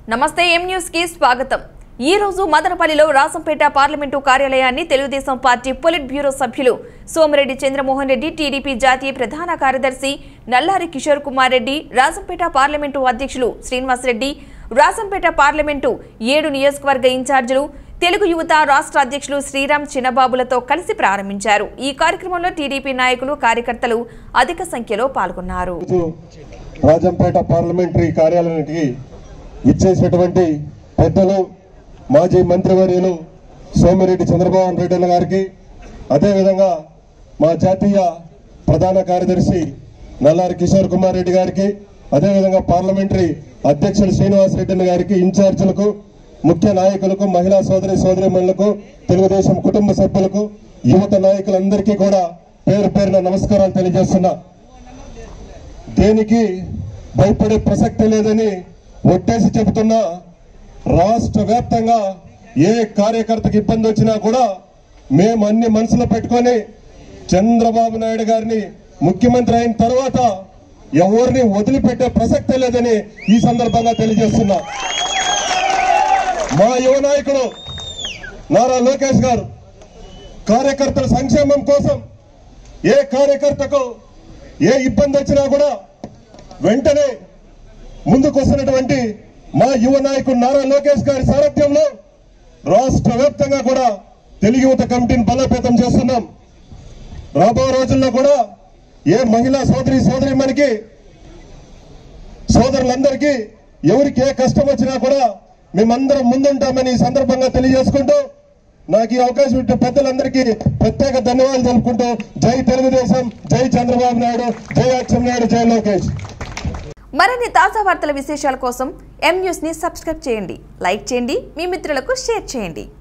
నమస్తే M news కి స్వాగతం ఈ రోజు మదనపల్లిలో రాసంపేట పార్లమెంటు కార్యాలయాన్ని తెలుగుదేశం పార్టీ పొలిట్ బ్యూరో సభ్యులు సోమిరెడ్డి చంద్రమోహన్ రెడ్డి టీడీపీ జాతీయ ప్రధాన కార్యదర్శి నల్లారి కిషోర్ కుమార్ రెడ్డి రాసంపేట పార్లమెంటు అధ్యక్షులు శ్రీనివాసరెడ్డి రాసంపేట పార్లమెంటు ఏడు నియోజకవర్గ ఇన్ఛార్జీలు తెలుగు యువత రాష్ట్ర అధ్యక్షులు శ్రీరామ్ చిన్నబాబులతో కలిసి ప్రారంభించారు ఈ కార్యక్రమంలో టీడీపీ నాయకులు కార్యకర్తలు అధిక సంఖ్యలో పాల్గొన్నారు ఈరోజు రాజంపేట పార్లమెంటరీ కార్యాలయానికి ఇచ్చేసినటువంటి పెద్దలు మాజీ మంత్రివర్యులు సోమిరెడ్డి చంద్రబాబు రెడ్డి అన్న గారికి అదేవిధంగా మా జాతీయ ప్రధాన కార్యదర్శి నల్లారి కిషోర్ కుమార్ రెడ్డి గారికి అదేవిధంగా పార్లమెంటరీ అధ్యక్షులు శ్రీనివాస్ రెడ్డి అన్న గారికి ఇన్ఛార్జీలకు ముఖ్య నాయకులకు మహిళా సోదరి సోదరిమణులకు తెలుగుదేశం కుటుంబ సభ్యులకు యువత నాయకులందరికీ కూడా పేరు పేరున నమస్కారాలు తెలియజేస్తున్నా దేనికి భయపడే ప్రసక్తి లేదని ఒట్టేసి చెబుతున్నా రాష్ట్ర వ్యాప్తంగా ఏ కార్యకర్తకి ఇబ్బంది వచ్చినా కూడా మేము అన్ని మనసులో పెట్టుకొని చంద్రబాబు నాయుడు గారిని ముఖ్యమంత్రి అయిన తర్వాత ఎవరిని వదిలిపెట్టే ప్రసక్తే లేదని ఈ సందర్భంగా తెలియజేస్తున్నా మా యువ నాయకుడు నారా లోకేష్ గారు కార్యకర్తల సంక్షేమం కోసం ఏ కార్యకర్తకు ఏ ఇబ్బంది వచ్చినా కూడా వెంటనే ముందుకు వస్తున్నటువంటి మా యువ నాయకుడు నారా లోకేష్ గారి సారథ్యంలో రాష్ట్ర వ్యాప్తంగా కూడా తెలుగు యువత కమిటీని బలోపేతం చేస్తున్నాం రాబో రోజుల్లో కూడా ఏ మహిళా సోదరి సోదరి మనకి సోదరులందరికీ ఎవరికి ఏ కష్టం వచ్చినా కూడా మేమందరం ముందుంటామని ఈ సందర్భంగా తెలియజేసుకుంటూ నాకు ఈ అవకాశం ఇచ్చే పెద్దలందరికీ ప్రత్యేక ధన్యవాదాలు తెలుపుకుంటూ జై తెలుగుదేశం జై చంద్రబాబు నాయుడు జై అచ్చెన్నాయుడు జై లోకేష్ మరిన్ని తాజా వార్తల విశేషాల కోసం ఎం న్యూస్ ని సబ్స్క్రైబ్ చేయండి లైక్ చేయండి మీ మిత్రులకు షేర్ చేయండి